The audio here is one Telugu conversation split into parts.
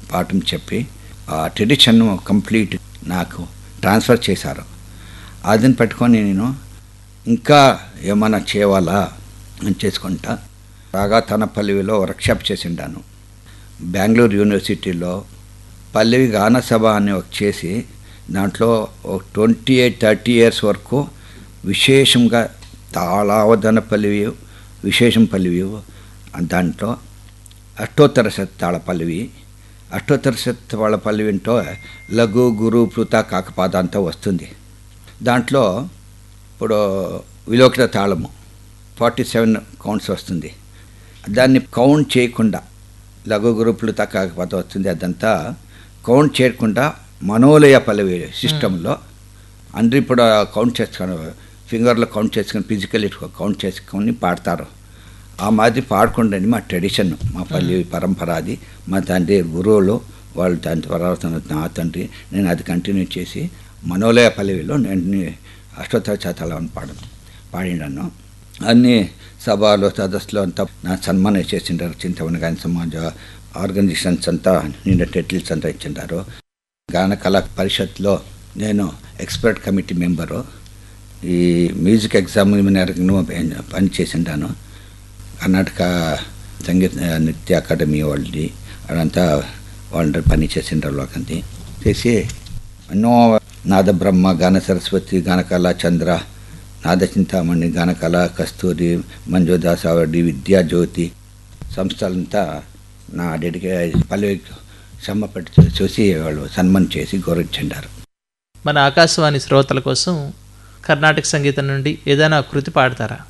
పాఠం చెప్పి ఆ ట్రెడిషన్ కంప్లీట్ నాకు ట్రాన్స్ఫర్ చేశారు అదని పెట్టుకొని నేను ఇంకా ఏమైనా చేయాలా అని చేసుకుంటా రాగా తనపల్లిలో వర్క్షాప్ చేసిండాను బెంగళూరు యూనివర్సిటీలో పల్లవి గాన సభ అని ఒక చేసి దాంట్లో ఒక ట్వంటీ ఎయిట్ థర్టీ ఇయర్స్ వరకు విశేషంగా తాళావధన పల్లవి విశేషం పల్లవి దాంట్లో అష్టోత్తర శతాళ పల్లవి అష్టోత్తర శతాళ పల్లవి అంటో లఘు గురు పృత కాకపాద అంతా వస్తుంది దాంట్లో ఇప్పుడు విలోకిత తాళము ఫార్టీ సెవెన్ కౌంట్స్ వస్తుంది దాన్ని కౌంట్ చేయకుండా లఘు గ్రూపులు కాకపోతే వస్తుంది అదంతా కౌంట్ చేయకుండా మనోలయ పల్లవి సిస్టంలో అందరూ ఇప్పుడు కౌంట్ చేసుకొని ఫింగర్లో కౌంట్ చేసుకొని ఫిజికల్ కౌంట్ చేసుకొని పాడతారు ఆ మాదిరి పాడకుండా మా ట్రెడిషన్ మా పల్లి పరంపర అది మా తండ్రి గురువులు వాళ్ళు దాని తర్వాత నా తండ్రి నేను అది కంటిన్యూ చేసి మనోలయ పల్లవిలో నేను అష్టోత్తర శాతాలను పాడ పాడినాను అన్ని సభలు సదస్సులు అంతా నా సన్మానం చేసిండారు చింతవన గాని సమాజ ఆర్గనైజేషన్స్ అంతా నిన్న టైటిల్స్ అంతా ఇచ్చిండారు గాన కళా పరిషత్లో నేను ఎక్స్పర్ట్ కమిటీ మెంబరు ఈ మ్యూజిక్ ఎగ్జామినర్ను పని చేసిండాను కర్ణాటక సంగీత నృత్య అకాడమీ వాళ్ళది అదంతా వాళ్ళ పని చేసిండ్రు వాళ్ళకంది చేసి ఎన్నో నాదబ్రహ్మ గాన సరస్వతి గానకళ చంద్ర నాదచింతామణి గానకళ కస్తూరి మంజుదాస్ అవార్డు విద్యాజ్యోతి సంస్థలంతా నా డెడికే పల్లవి శ్రమ పెట్టి చూసి వాళ్ళు సన్మానం చేసి గౌరవించారు మన ఆకాశవాణి శ్రోతల కోసం కర్ణాటక సంగీతం నుండి ఏదైనా కృతి పాడతారా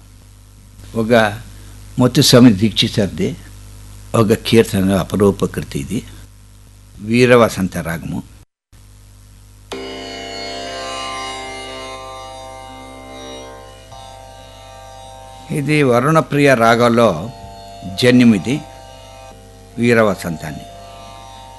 ఒక ముత్తుస్వామి దీక్షితర్ది ఒక కీర్తన అపరూప కృతి ఇది వీరవసంత రాగము ఇది వరుణప్రియ రాగంలో జన్యం ఇది వీరవసంతాన్ని